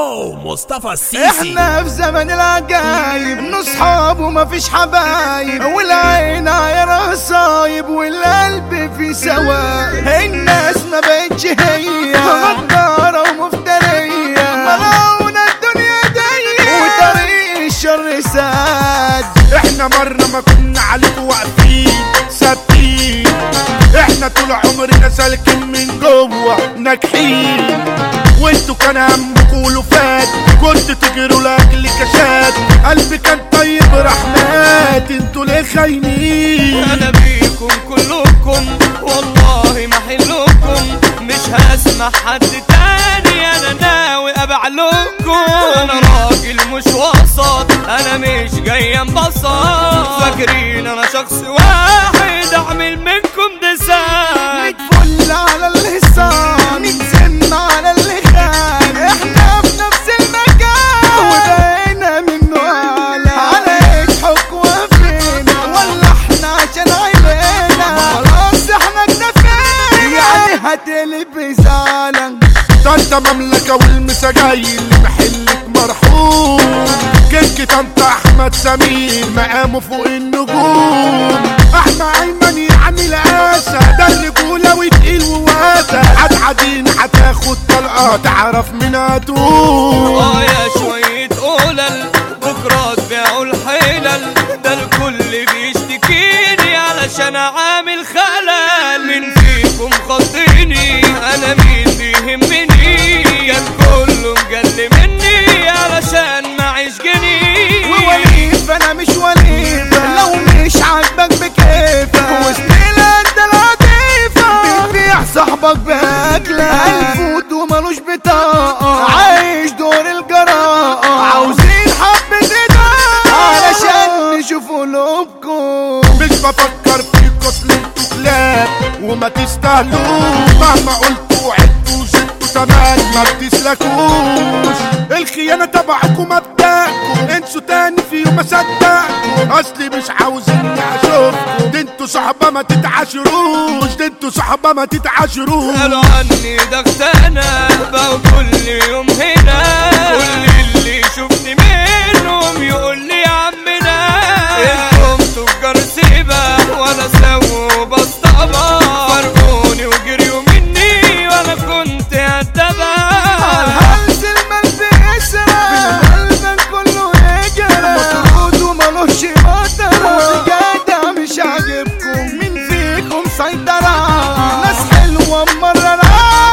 يو مصطفى السيسي احنا في زمن العجايب انه صحاب ومفيش حبايب والعين عايرة صايب والقلب في سواء الناس ما بقتش هي غدارة ومفترية ملعونة الدنيا دي وطريق الشر ساد احنا مرة ما كنا عليكم واقفين ثابتين احنا طول عمرنا سالكين من جوه ناجحين وانتوا كان همكم ولفات كنت تجروا لاجل كشات قلبي كان طيب رحمات انتوا ليه خاينين انا بيكم كلكم والله ما حلكم مش هسمع حد تاني انا ناوي ابع لكم انا راجل مش وسط انا مش جاي انبسط فاكرين انا شخص واحد اعمل منكم دسات فل على الحصان نتسم على اللي خان احنا في نفس المكان وبقينا منه اعلى عليك حكوة فينا ولا احنا عشان عيلينا خلاص احنا كنفينا يعني هتقلب زعلان ده انت مملكة والمساجيل محلك مرحوم كيك طنط احمد سمير مقامه فوق النجوم احمد ايمن يعني الاسى ده الرجولة وتقيل وواسع هتعدين هتاخد طلقة تعرف من هتقوم اه يا شوية قلل بكرة تبيعوا الحلل ده الكل بيشتكيني علشان عامل خلل من فيكم خطيني انا مين بيهمني كان كله مجل مني علشان معيش جنيه ووليف انا مش وليف لو مش عاجبك بكيفك وسنيلة انت العاطفة بتبيع صاحبك باكلة الفوت ومالوش بطاقة عايش دور الجراءة عاوزين حبة اضاءة علشان نشوف قلوبكم مش بفكر فيكوا اصل انتوا كلاب وما تستاهلوش مهما قلتوا وعدتوا زدتوا تمام ما بتسلكوش الخيانة تبعكم مبدأكم انسوا تاني في يوم اصدقكم اصلي مش عاوز اني اشوفكم ده انتوا صحبة ما تتعاشروش ده انتوا صحبة ما تتعاشروش قالوا عني دغتانة بقوا كل يوم هنا كل اللي يشوفني منهم يقول لي يا عمنا انتم تجار سيبة ولا سووا بسطبة فرقوني وجريوا مني وانا كنت هتبع الهلس المال بيسرق قلبك كله يجرى مطرود ومالوش قدرة والجدع مش عاجبكم مين فيكم سيطرة ناس حلوة مرة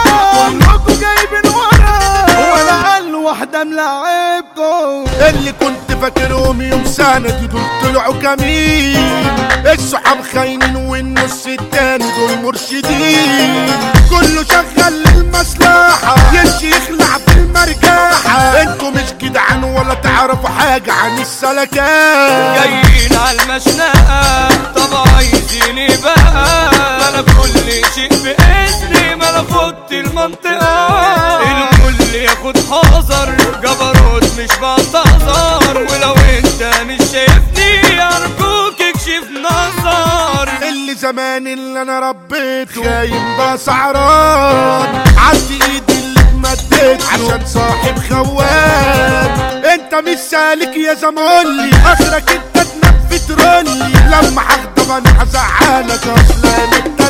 كلكم جايبين ورا ولا قال واحدة ملاعبكم اللي كنت فاكرهم يوم سنة دول طلعوا كمين الصحاب خاينين والنص التاني دول مرشدين كله شغال للمصلحة يمشي يخلع في المرجاحة انتوا مش جدعان ولا تعرفوا حاجة عن السلكات جايين على المشنقة طب عايزين إيه بقى انا كل شيء بإذني ما انا فوت المنطقة الكل ياخد حذر جبروت مش بعتذر ولو انت مش شايفني ارجوك اكشف نظر اللي زمان اللي انا ربيته خاين بقى سعران عدي ايدي اللي اتمديت عشان صاحب خوان انت مش سالك يا زمولي اخرك انت تنفي ترولي لما هغضب انا هزعلك اصلا انت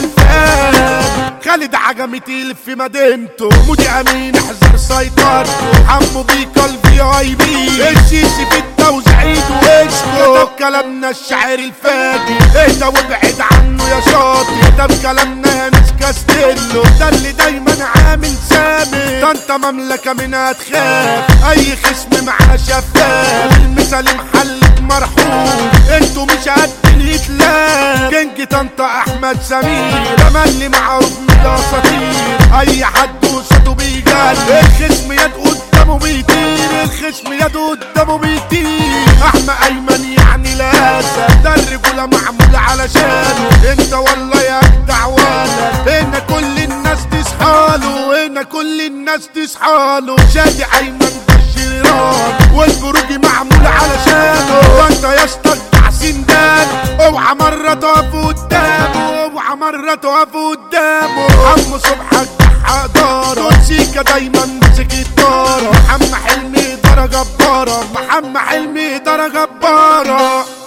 الفان خالد عجمي تقيل في مدينته مودي امين احذر سيطرته حمو بيك الفي اي بي السيسي في التوزيعيد واسكو ده بكلامنا الشاعر الفاجر اهدى وابعد عنه يا شاطر ده بكلامنا يا مش كاستيلو ده اللي دايما عامل سامي ده انت مملكة منها تخاف اي خصم معاه شفاف والمثال محلك مرحوم انتوا مش قد الاتلاف كينج طنطا احمد سمير تملي معروف من الاساطير اي حد وسطه بيجال الخصم يد قدامه بيطير الخصم يد قدامه بيطير احمد ايمن يعني لاسف ده الرجوله معموله علشانه انت والله يا اجدع ولد هنا كل الناس تصحاله هنا كل الناس تصحاله شادي ايمن بالشريران والبروجي معمول علشانه ده انت يا اسطى سندان اوعى مرة تقف قدامه اوعى مرة تقف قدامه عم صبحك حق داره سيكا دايما ماسك الدارة محمد حلمي درجة جبارة محمد حلمي درجة جبارة